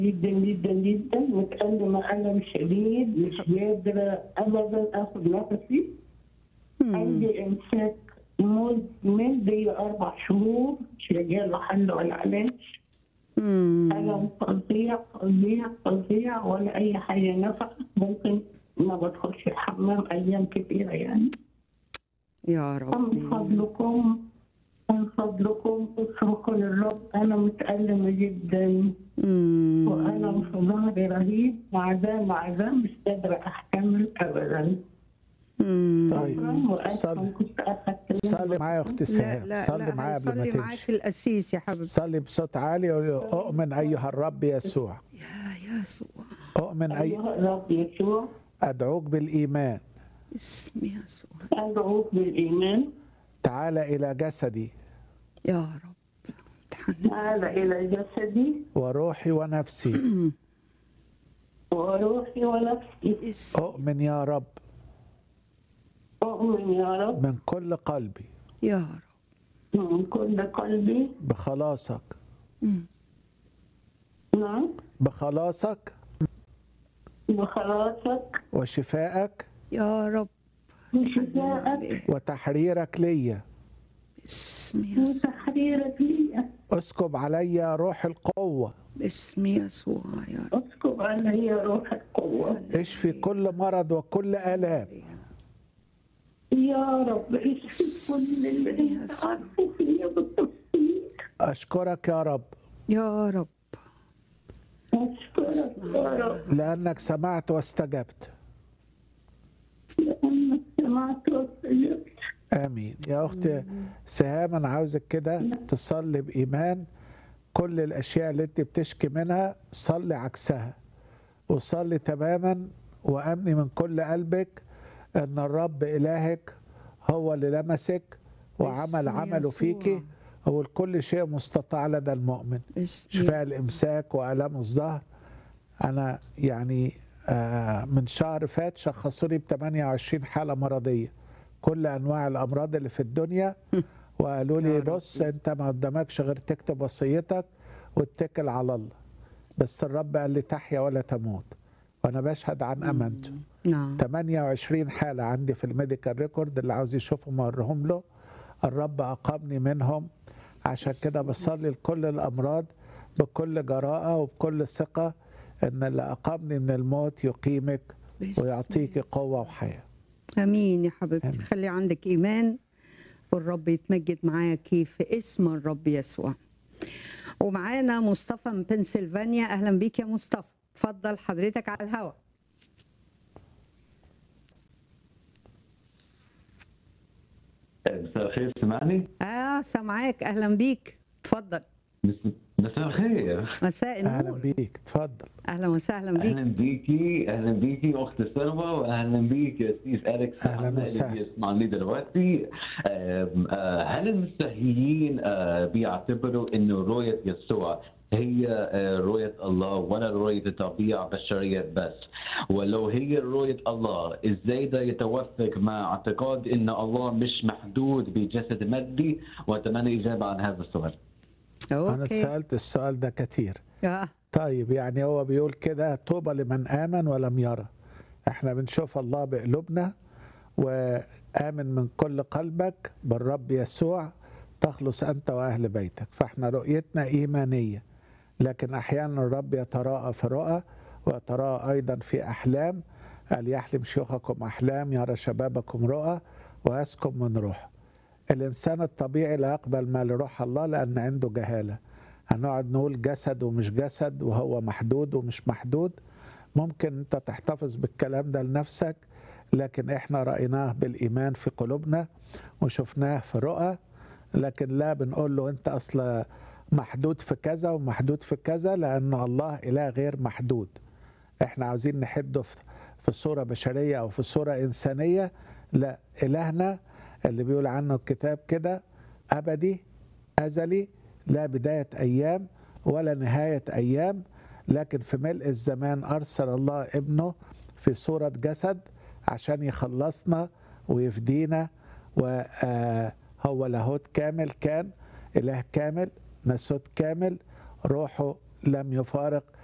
جدا جدا جدا متألمة ألم شديد مش قادرة أبدا آخد نفسي عندي إمساك مزمن بي أربع شهور مش لاقيه له حل ولا علاج مم. ألم فظيع فظيع فظيع ولا أي حاجة نفعت ممكن ما بدخلش الحمام أيام كتيرة يعني يا من ربي فضلكم من فضلكم اصرخوا للرب أنا متألمة جدا مم. وألم في ظهري رهيب مع ده مع ده مش قادرة أحتمل أبدا مم. طيب شكرا وأسفة صلي كنت أخدت صلي معايا يا اختي لا سهام لا صلي لا معايا قبل ما هنصلي معاك تمشي في القسيس يا حبيبي صلي بصوت عالي وقول له، اؤمن ايها الرب يسوع يا يسوع اؤمن اي أيها الرب يسوع ادعوك بالايمان اسم يسوع أدعوك بالإيمان تعال تعال الى جسدي يا رب تحنن تعال إلى جسدي وروحي ونفسي وروحي ونفسي اسم اؤمن يا رب أؤمن يا رب من كل قلبي يا رب من كل قلبي بخلاصك مم. نعم بخلاصك بخلاصك وشفائك يا رب وشفائك وتحريرك ليا اسم يسوع وتحريرك لي اسكب علي روح القوة اسم يسوع يا رب اسكب علي روح القوة اشفي كل مرض وكل آلام يا رب اشفي كل اللي انت عارفه فيا بالتفصيل أشكرك يا رب يا رب اشكرك يا رب لأنك سمعت واستجبت لانك سمعت واستجبت آمين يا أختي سهام أنا عاوزك كده تصلي بإيمان كل الأشياء اللي أنت بتشكي منها صلي عكسها وصلي تماما وأمني من كل قلبك أن الرب إلهك هو اللي لمسك وعمل باسم عمله يسوع. فيكي هو كل شيء مستطاع لدى المؤمن اسم شفاء يسوع. الامساك والام الظهر انا يعني آه، من شهر فات شخصوا لي ب 28 حاله مرضيه كل انواع الامراض اللي في الدنيا وقالوا لي يا بص انت ما قدامكش غير تكتب وصيتك واتكل على الله بس الرب قال لي تحيا ولا تموت وانا بشهد عن امانته نعم 28 حالة عندي في الميديكال ريكورد اللي عاوز يشوفهم أوريهم له الرب أقامني منهم عشان كده بصلي لكل الأمراض بكل جراءة وبكل ثقة إن اللي أقامني من الموت يقيمك باسم ويعطيك قوة وحياة امين يا حبيبتي آمين. خلي عندك ايمان والرب يتمجد معاكي في اسم الرب يسوع ومعانا مصطفى من بنسلفانيا اهلا بيك يا مصطفى اتفضل حضرتك على الهواء مساء الخير سمعني؟ اه سامعاك اهلا بيك اتفضل مس- مساء الخير مساء أهلا النور بيك تفضل اهلا وسهلا بيك اهلا بيكي اهلا بيكي اخت سلمى واهلا بيك يا سيس اليكس أهلاً محمد وسهلاً. اللي يسمعني دلوقتي آم، آه، هل المسيحيين آه، بيعتبروا انه رؤيه يسوع هي آه، رؤية الله ولا رؤية الطبيعة البشرية بس ولو هي رؤية الله ازاي ده يتوافق مع اعتقاد ان الله مش محدود بجسد مادي واتمنى اجابة عن هذا السؤال أنا اوكي اتسألت السؤال ده كتير آه. طيب يعني هو بيقول كده طوبى لمن آمن ولم يرى احنا بنشوف الله بقلوبنا وآمن من كل قلبك بالرب يسوع تخلص أنت وأهل بيتك فاحنا رؤيتنا إيمانية لكن أحيانا الرب يتراءى في رؤى ويتراءى أيضا في أحلام قال يحلم شيوخكم أحلام يرى شبابكم رؤى ويسكن من روح الإنسان الطبيعي لا يقبل ما لروح الله لأن عنده جهالة هنقعد نقول جسد ومش جسد وهو محدود ومش محدود ممكن انت تحتفظ بالكلام ده لنفسك لكن احنا رأيناه بالإيمان في قلوبنا وشفناه في رؤى لكن لا بنقول له انت اصلا محدود في كذا ومحدود في كذا لأن الله إله غير محدود احنا عاوزين نحده في- في صورة بشرية أو في صورة إنسانية لا إلهنا اللي بيقول عنه الكتاب كده أبدي أزلي لا بداية أيام ولا نهاية أيام لكن في ملء الزمان أرسل الله ابنه في صورة جسد عشان يخلصنا ويفدينا وهو لاهوت كامل كان إله كامل ناسوت كامل روحه لم يفارق